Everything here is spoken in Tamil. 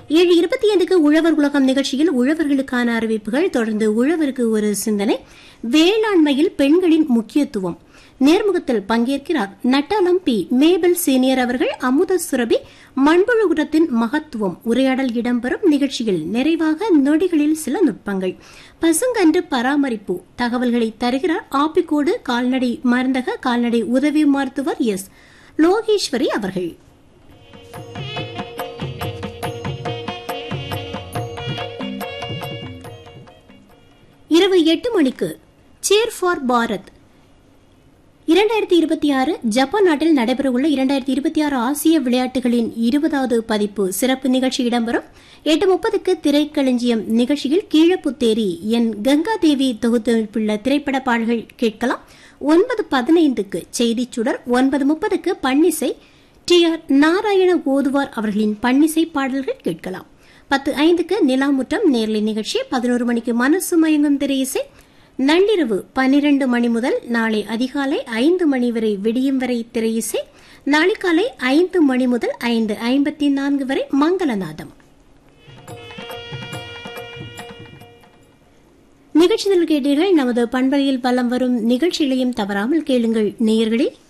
ஏழு இருபத்தி ஐந்துக்கு உழவர் உலகம் நிகழ்ச்சியில் உழவர்களுக்கான அறிவிப்புகள் தொடர்ந்து உழவருக்கு ஒரு சிந்தனை வேளாண்மையில் பெண்களின் முக்கியத்துவம் நேர்முகத்தில் பங்கேற்கிறார் நட்டாலம் பி மேபல் சீனியர் அவர்கள் அமுத சுரபி மண்புழு உரத்தின் மகத்துவம் உரையாடல் இடம்பெறும் நிகழ்ச்சியில் நிறைவாக நொடிகளில் சில நுட்பங்கள் பசுங்கன்று பராமரிப்பு தகவல்களை தருகிறார் ஆப்பிக்கோடு கால்நடை மருந்தக கால்நடை உதவி மருத்துவர் எஸ் லோகேஸ்வரி அவர்கள் இரவு எட்டு மணிக்கு சேர் ஃபார் பாரத் இரண்டாயிரத்தி இருபத்தி ஆறு ஜப்பான் நாட்டில் நடைபெறவுள்ள இரண்டாயிரத்தி இருபத்தி ஆறு ஆசிய விளையாட்டுகளின் இருபதாவது பதிப்பு சிறப்பு நிகழ்ச்சி இடம்பெறும் எட்டு முப்பதுக்கு திரைக்களஞ்சியம் நிகழ்ச்சியில் கீழப்புத்தேரி என் கங்காதேவி தொகுத்தமைப்புள்ள திரைப்பட பாடல்கள் கேட்கலாம் ஒன்பது பதினைந்துக்கு செய்திச் சுடர் ஒன்பது முப்பதுக்கு பன்னிசை டி ஆர் நாராயண ஓதுவார் அவர்களின் பன்னிசை பாடல்கள் கேட்கலாம் பத்து ஐந்துக்கு நிலாமுற்றம் நேர்லை நிகழ்ச்சி பதினோரு மணிக்கு மனசு மயங்கும் திரையிசை நள்ளிரவு பன்னிரண்டு மணி முதல் நாளை அதிகாலை ஐந்து மணி வரை விடியும் வரை திரையிசை நாளை காலை ஐந்து மணி முதல் ஐந்து ஐம்பத்தி நான்கு வரை மங்களநாதம் நிகழ்ச்சிகள் கேட்டீர்கள் நமது பண்பலையில் பலம் வரும் நிகழ்ச்சிகளையும் தவறாமல் கேளுங்கள் நேயர்களே